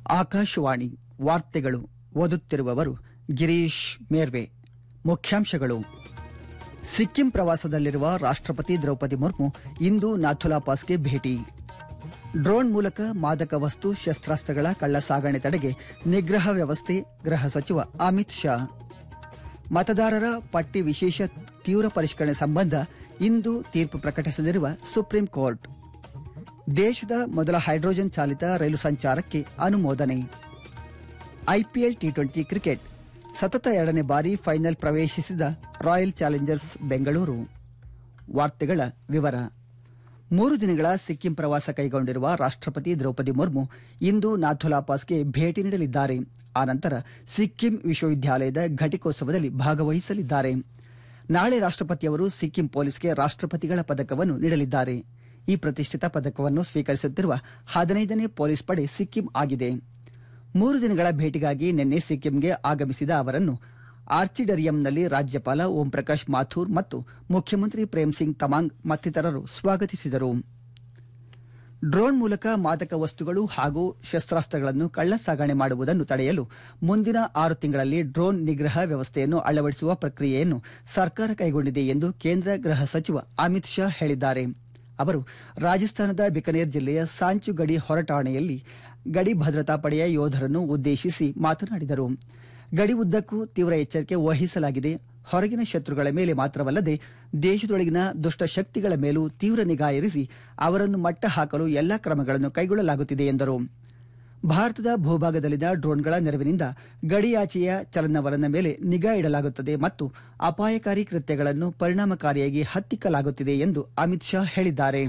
ಆಕಾಶವಾಣಿ ವಾರ್ತೆಗಳು ಓದುತ್ತಿರುವವರು ಗಿರೀಶ್ ಮೇರ್ವೆ ಮುಖ್ಯಾಂಶಗಳು ಸಿಕ್ಕಿಂ ಪ್ರವಾಸದಲ್ಲಿರುವ ರಾಷ್ಟ್ರಪತಿ ದ್ರೌಪದಿ ಮುರ್ಮು ಇಂದು ನಾಥುಲಾ ಪಾಸ್ಗೆ ಭೇಟಿ ಡ್ರೋನ್ ಮೂಲಕ ಮಾದಕ ವಸ್ತು ಶಸ್ತ್ರಾಸ್ತ್ರಗಳ ಕಳ್ಳ ಸಾಗಣೆ ತಡೆಗೆ ನಿಗ್ರಹ ವ್ಯವಸ್ಥೆ ಗೃಹ ಸಚಿವ ಅಮಿತ್ ಶಾ ಮತದಾರರ ಪಟ್ಟಿ ವಿಶೇಷ ತೀವ್ರ ಪರಿಷ್ಕರಣೆ ಸಂಬಂಧ ಇಂದು ತೀರ್ಪು ಪ್ರಕಟಿಸಲಿರುವ ಸುಪ್ರೀಂ ಕೋರ್ಟ್ ದೇಶದ ಮೊದಲ ಹೈಡ್ರೋಜನ್ ಚಾಲಿತ ರೈಲು ಸಂಚಾರಕ್ಕೆ ಅನುಮೋದನೆ ಐಪಿಎಲ್ ಟಿ ಟ್ವೆಂಟಿ ಕ್ರಿಕೆಟ್ ಸತತ ಎರಡನೇ ಬಾರಿ ಫೈನಲ್ ಪ್ರವೇಶಿಸಿದ ರಾಯಲ್ ಚಾಲೆಂಜರ್ಸ್ ಬೆಂಗಳೂರು ವಾರ್ತೆಗಳ ವಿವರ ಮೂರು ದಿನಗಳ ಸಿಕ್ಕಿಂ ಪ್ರವಾಸ ಕೈಗೊಂಡಿರುವ ರಾಷ್ಟ್ರಪತಿ ದ್ರೌಪದಿ ಮುರ್ಮು ಇಂದು ನಾಥುಲಾ ಪಾಸ್ಗೆ ಭೇಟಿ ನೀಡಲಿದ್ದಾರೆ ಆನಂತರ ಸಿಕ್ಕಿಂ ವಿಶ್ವವಿದ್ಯಾಲಯದ ಘಟಿಕೋತ್ಸವದಲ್ಲಿ ಭಾಗವಹಿಸಲಿದ್ದಾರೆ ನಾಳೆ ರಾಷ್ಟ್ರಪತಿಯವರು ಸಿಕ್ಕಿಂ ಪೊಲೀಸ್ಗೆ ರಾಷ್ಟ್ರಪತಿಗಳ ಪದಕವನ್ನು ನೀಡಲಿದ್ದಾರೆ ಈ ಪ್ರತಿಷ್ಠಿತ ಪದಕವನ್ನು ಸ್ವೀಕರಿಸುತ್ತಿರುವ ಹದಿನೈದನೇ ಪೊಲೀಸ್ ಪಡೆ ಸಿಕ್ಕಿಂ ಆಗಿದೆ ಮೂರು ದಿನಗಳ ಭೇಟಿಗಾಗಿ ನಿನ್ನೆ ಸಿಕ್ಕಿಂಗೆ ಆಗಮಿಸಿದ ಅವರನ್ನು ಆರ್ಚಿಡರಿಯಂನಲ್ಲಿ ರಾಜ್ಯಪಾಲ ಓಂ ಪ್ರಕಾಶ್ ಮಾಥೂರ್ ಮತ್ತು ಮುಖ್ಯಮಂತ್ರಿ ಪ್ರೇಮ್ ಸಿಂಗ್ ತಮಾಂಗ್ ಮತ್ತಿತರರು ಸ್ವಾಗತಿಸಿದರು ಡ್ರೋನ್ ಮೂಲಕ ಮಾದಕ ವಸ್ತುಗಳು ಹಾಗೂ ಶಸ್ತ್ರಾಸ್ತ್ರಗಳನ್ನು ಕಳ್ಳ ಸಾಗಣೆ ಮಾಡುವುದನ್ನು ತಡೆಯಲು ಮುಂದಿನ ಆರು ತಿಂಗಳಲ್ಲಿ ಡ್ರೋನ್ ನಿಗ್ರಹ ವ್ಯವಸ್ಥೆಯನ್ನು ಅಳವಡಿಸುವ ಪ್ರಕ್ರಿಯೆಯನ್ನು ಸರ್ಕಾರ ಕೈಗೊಂಡಿದೆ ಎಂದು ಕೇಂದ್ರ ಗೃಹ ಸಚಿವ ಅಮಿತ್ ಶಾ ಹೇಳಿದ್ದಾರೆ ಅವರು ರಾಜಸ್ಥಾನದ ಬಿಕನೇರ್ ಜಿಲ್ಲೆಯ ಸಾಂಚು ಗಡಿ ಹೊರಟಾಣೆಯಲ್ಲಿ ಗಡಿ ಭದ್ರತಾ ಪಡೆಯ ಯೋಧರನ್ನು ಉದ್ದೇಶಿಸಿ ಮಾತನಾಡಿದರು ಗಡಿ ಉದ್ದಕ್ಕೂ ತೀವ್ರ ಎಚ್ಚರಿಕೆ ವಹಿಸಲಾಗಿದೆ ಹೊರಗಿನ ಶತ್ರುಗಳ ಮೇಲೆ ಮಾತ್ರವಲ್ಲದೆ ದೇಶದೊಳಗಿನ ದುಷ್ಟ ಶಕ್ತಿಗಳ ಮೇಲೂ ತೀವ್ರ ನಿಗಾ ಇರಿಸಿ ಅವರನ್ನು ಮಟ್ಟ ಹಾಕಲು ಎಲ್ಲಾ ಕ್ರಮಗಳನ್ನು ಕೈಗೊಳ್ಳಲಾಗುತ್ತಿದೆ ಎಂದರು ಭಾರತದ ಭೂಭಾಗದಲ್ಲಿನ ಡ್ರೋನ್ಗಳ ನೆರವಿನಿಂದ ಗಡಿಯಾಚೆಯ ಚಲನವಲನ ಮೇಲೆ ನಿಗಾ ಇಡಲಾಗುತ್ತದೆ ಮತ್ತು ಅಪಾಯಕಾರಿ ಕೃತ್ಯಗಳನ್ನು ಪರಿಣಾಮಕಾರಿಯಾಗಿ ಹತ್ತಿಕ್ಕಲಾಗುತ್ತಿದೆ ಎಂದು ಅಮಿತ್ ಶಾ ಹೇಳಿದ್ದಾರೆ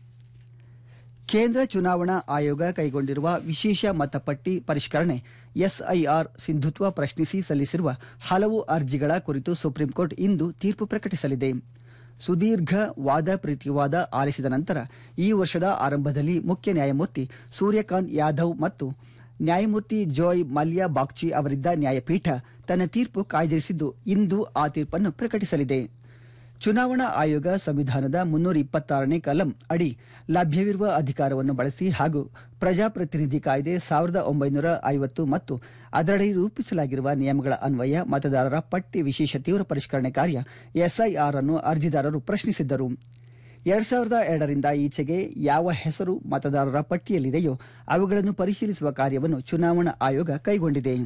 ಕೇಂದ್ರ ಚುನಾವಣಾ ಆಯೋಗ ಕೈಗೊಂಡಿರುವ ವಿಶೇಷ ಮತಪಟ್ಟಿ ಪರಿಷ್ಕರಣೆ ಎಸ್ಐಆರ್ ಸಿಂಧುತ್ವ ಪ್ರಶ್ನಿಸಿ ಸಲ್ಲಿಸಿರುವ ಹಲವು ಅರ್ಜಿಗಳ ಕುರಿತು ಸುಪ್ರೀಂಕೋರ್ಟ್ ಇಂದು ತೀರ್ಪು ಪ್ರಕಟಿಸಲಿದೆ ಸುದೀರ್ಘ ವಾದ ಪ್ರತಿವಾದ ಆಲಿಸಿದ ನಂತರ ಈ ವರ್ಷದ ಆರಂಭದಲ್ಲಿ ಮುಖ್ಯ ನ್ಯಾಯಮೂರ್ತಿ ಸೂರ್ಯಕಾಂತ್ ಯಾದವ್ ಮತ್ತು ನ್ಯಾಯಮೂರ್ತಿ ಜೋಯ್ ಮಲ್ಯ ಬಾಗ್ಚಿ ಅವರಿದ್ದ ನ್ಯಾಯಪೀಠ ತನ್ನ ತೀರ್ಪು ಕಾಯ್ದಿರಿಸಿದ್ದು ಇಂದು ಆ ತೀರ್ಪನ್ನು ಪ್ರಕಟಿಸಲಿದೆ ಚುನಾವಣಾ ಆಯೋಗ ಸಂವಿಧಾನದ ಮುನ್ನೂರ ಇಪ್ಪತ್ತಾರನೇ ಕಲಂ ಅಡಿ ಲಭ್ಯವಿರುವ ಅಧಿಕಾರವನ್ನು ಬಳಸಿ ಹಾಗೂ ಪ್ರಜಾಪ್ರತಿನಿಧಿ ಕಾಯ್ದೆ ಸಾವಿರದ ಒಂಬೈನೂರ ಐವತ್ತು ಮತ್ತು ಅದರಡಿ ರೂಪಿಸಲಾಗಿರುವ ನಿಯಮಗಳ ಅನ್ವಯ ಮತದಾರರ ಪಟ್ಟಿ ವಿಶೇಷ ತೀವ್ರ ಪರಿಷ್ಕರಣೆ ಕಾರ್ಯ ಎಸ್ಐಆರ್ ಅನ್ನು ಅರ್ಜಿದಾರರು ಪ್ರಶ್ನಿಸಿದ್ದರು ಎರಡ್ ಸಾವಿರದ ಎರಡರಿಂದ ಈಚೆಗೆ ಯಾವ ಹೆಸರು ಮತದಾರರ ಪಟ್ಟಿಯಲ್ಲಿದೆಯೋ ಅವುಗಳನ್ನು ಪರಿಶೀಲಿಸುವ ಕಾರ್ಯವನ್ನು ಚುನಾವಣಾ ಆಯೋಗ ಕೈಗೊಂಡಿದೆ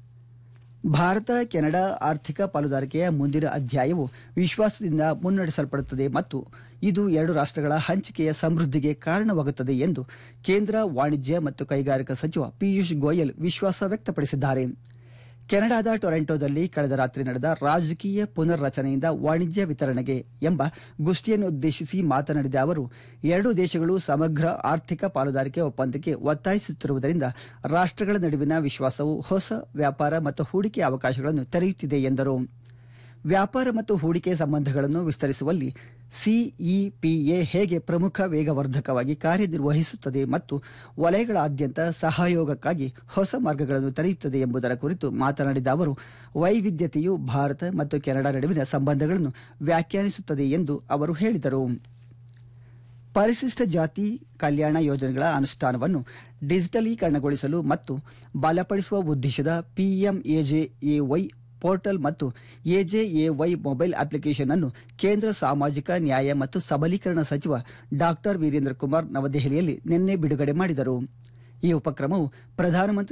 ಭಾರತ ಕೆನಡಾ ಆರ್ಥಿಕ ಪಾಲುದಾರಿಕೆಯ ಮುಂದಿನ ಅಧ್ಯಾಯವು ವಿಶ್ವಾಸದಿಂದ ಮುನ್ನಡೆಸಲ್ಪಡುತ್ತದೆ ಮತ್ತು ಇದು ಎರಡು ರಾಷ್ಟ್ರಗಳ ಹಂಚಿಕೆಯ ಸಮೃದ್ಧಿಗೆ ಕಾರಣವಾಗುತ್ತದೆ ಎಂದು ಕೇಂದ್ರ ವಾಣಿಜ್ಯ ಮತ್ತು ಕೈಗಾರಿಕಾ ಸಚಿವ ಪಿಯೂಷ್ ಗೋಯಲ್ ವಿಶ್ವಾಸ ವ್ಯಕ್ತಪಡಿಸಿದ್ದಾರೆ ಕೆನಡಾದ ಟೊರೆಂಟೊದಲ್ಲಿ ಕಳೆದ ರಾತ್ರಿ ನಡೆದ ರಾಜಕೀಯ ಪುನರ್ರಚನೆಯಿಂದ ವಾಣಿಜ್ಯ ವಿತರಣೆಗೆ ಎಂಬ ಗೋಷ್ಠಿಯನ್ನು ಉದ್ದೇಶಿಸಿ ಮಾತನಾಡಿದ ಅವರು ಎರಡೂ ದೇಶಗಳು ಸಮಗ್ರ ಆರ್ಥಿಕ ಪಾಲುದಾರಿಕೆ ಒಪ್ಪಂದಕ್ಕೆ ಒತ್ತಾಯಿಸುತ್ತಿರುವುದರಿಂದ ರಾಷ್ಟ್ರಗಳ ನಡುವಿನ ವಿಶ್ವಾಸವು ಹೊಸ ವ್ಯಾಪಾರ ಮತ್ತು ಹೂಡಿಕೆ ಅವಕಾಶಗಳನ್ನು ತೆರೆಯುತ್ತಿದೆ ಎಂದರು ವ್ಯಾಪಾರ ಮತ್ತು ಹೂಡಿಕೆ ಸಂಬಂಧಗಳನ್ನು ವಿಸ್ತರಿಸುವಲ್ಲಿ ಸಿಇಪಿಎ ಹೇಗೆ ಪ್ರಮುಖ ವೇಗವರ್ಧಕವಾಗಿ ಕಾರ್ಯನಿರ್ವಹಿಸುತ್ತದೆ ಮತ್ತು ವಲಯಗಳಾದ್ಯಂತ ಸಹಯೋಗಕ್ಕಾಗಿ ಹೊಸ ಮಾರ್ಗಗಳನ್ನು ತೆರೆಯುತ್ತದೆ ಎಂಬುದರ ಕುರಿತು ಮಾತನಾಡಿದ ಅವರು ವೈವಿಧ್ಯತೆಯು ಭಾರತ ಮತ್ತು ಕೆನಡಾ ನಡುವಿನ ಸಂಬಂಧಗಳನ್ನು ವ್ಯಾಖ್ಯಾನಿಸುತ್ತದೆ ಎಂದು ಅವರು ಹೇಳಿದರು ಪರಿಶಿಷ್ಟ ಜಾತಿ ಕಲ್ಯಾಣ ಯೋಜನೆಗಳ ಅನುಷ್ಠಾನವನ್ನು ಡಿಜಿಟಲೀಕರಣಗೊಳಿಸಲು ಮತ್ತು ಬಲಪಡಿಸುವ ಉದ್ದೇಶದ ಪಿಎಂಎಜೆಎವೈ ಪೋರ್ಟಲ್ ಮತ್ತು ಎಜೆಎವೈ ಮೊಬೈಲ್ ಅಪ್ಲಿಕೇಶನ್ ಅನ್ನು ಕೇಂದ್ರ ಸಾಮಾಜಿಕ ನ್ಯಾಯ ಮತ್ತು ಸಬಲೀಕರಣ ಸಚಿವ ಡಾಕ್ಟರ್ ವೀರೇಂದ್ರ ಕುಮಾರ್ ನವದೆಹಲಿಯಲ್ಲಿ ನಿನ್ನೆ ಬಿಡುಗಡೆ ಮಾಡಿದರು ಈ ಉಪಕ್ರಮವು ಪ್ರಧಾನಮಂತ್ರಿ